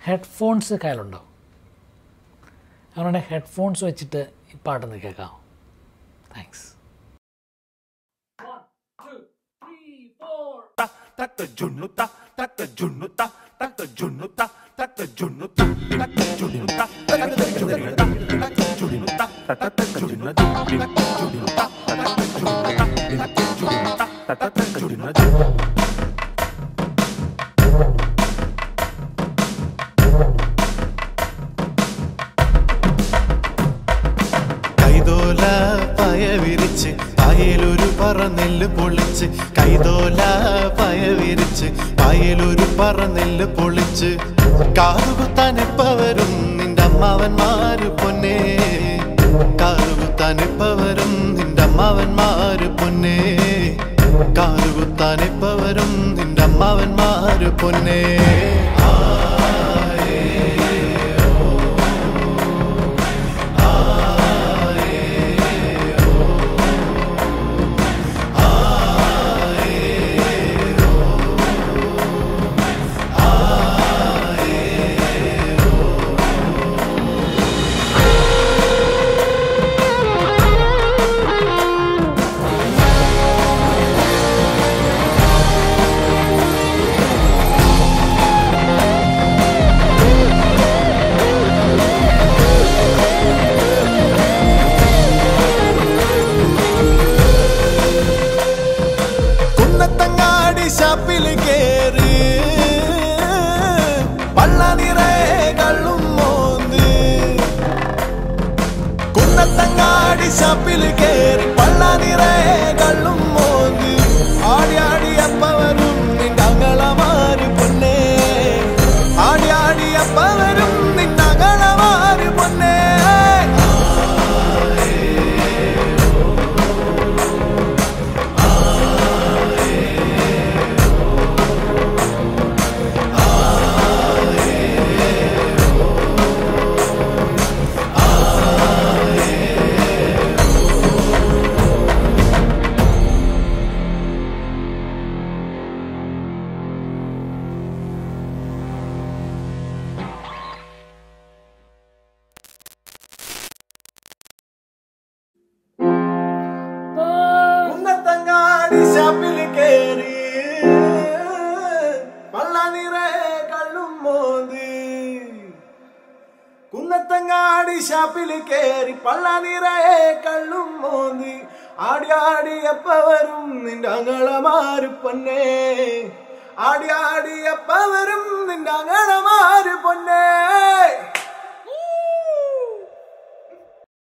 headphones കയ്യിലുണ്ടോ അങ്ങനെ headphones വെച്ചിട്ട് ഈ പാട്ടൊന്ന് കേൾക്കാം thanks taka junuta taka junuta taka junuta taka junuta taka junuta taka junuta taka junuta taka junuta taka junuta taka junuta taka junuta കൈതോല പയ വിരിച്ച് പായലൊരു പറ നെല്ല് പൊളിച്ച് കൈതോല പയ വിരിച്ച് പായലൊരു പറ നെല്ല് പൊളിച്ച് കാതുകുത്താൻ എപ്പ വരും നിന്റെ അമ്മാവന്മാര് പൊന്നേ കാതുകുത്താൻ എപ്പ വരും നിന്റെ അമ്മാവന്മാര് പൊന്നേ കാതുകുത്താൻ എപ്പ വരും നിന്റെ അമ്മാവന്മാര് പൊന്നേ കുന്നത്തങ്ങാടി ഷാപ്പിൽ കേറി പള്ള നിറയെ കള്ളും മോന്ത് കുന്നത്തങ്ങാടി ഷാപ്പിൽ കേറി പള്ള നിറയെ കള്ളും മോന്ത് ആടി ആടി അപ്പ വരും നിന്റെ അങ്ങളമാര് പൊന്നേ ആടി ആടി അപ്പ വരും നിന്റെ അങ്ങളമാര് പൊന്നേ കുന്നത്തങ്ങാടി ഷാപ്പിൽ കേറി പള്ള നിറയെ കള്ളും മോന്തി കുന്നത്തങ്ങാടി ഷാപ്പിൽ കേറി പള്ള നിറയെ കള്ളും മോന്തി ആടി ആടി എപ്പ വരും നിന്റെ അങ്ങളമാര് പൊന്നേ ആടി ആടി എപ്പ വരും നിന്റെ അങ്ങള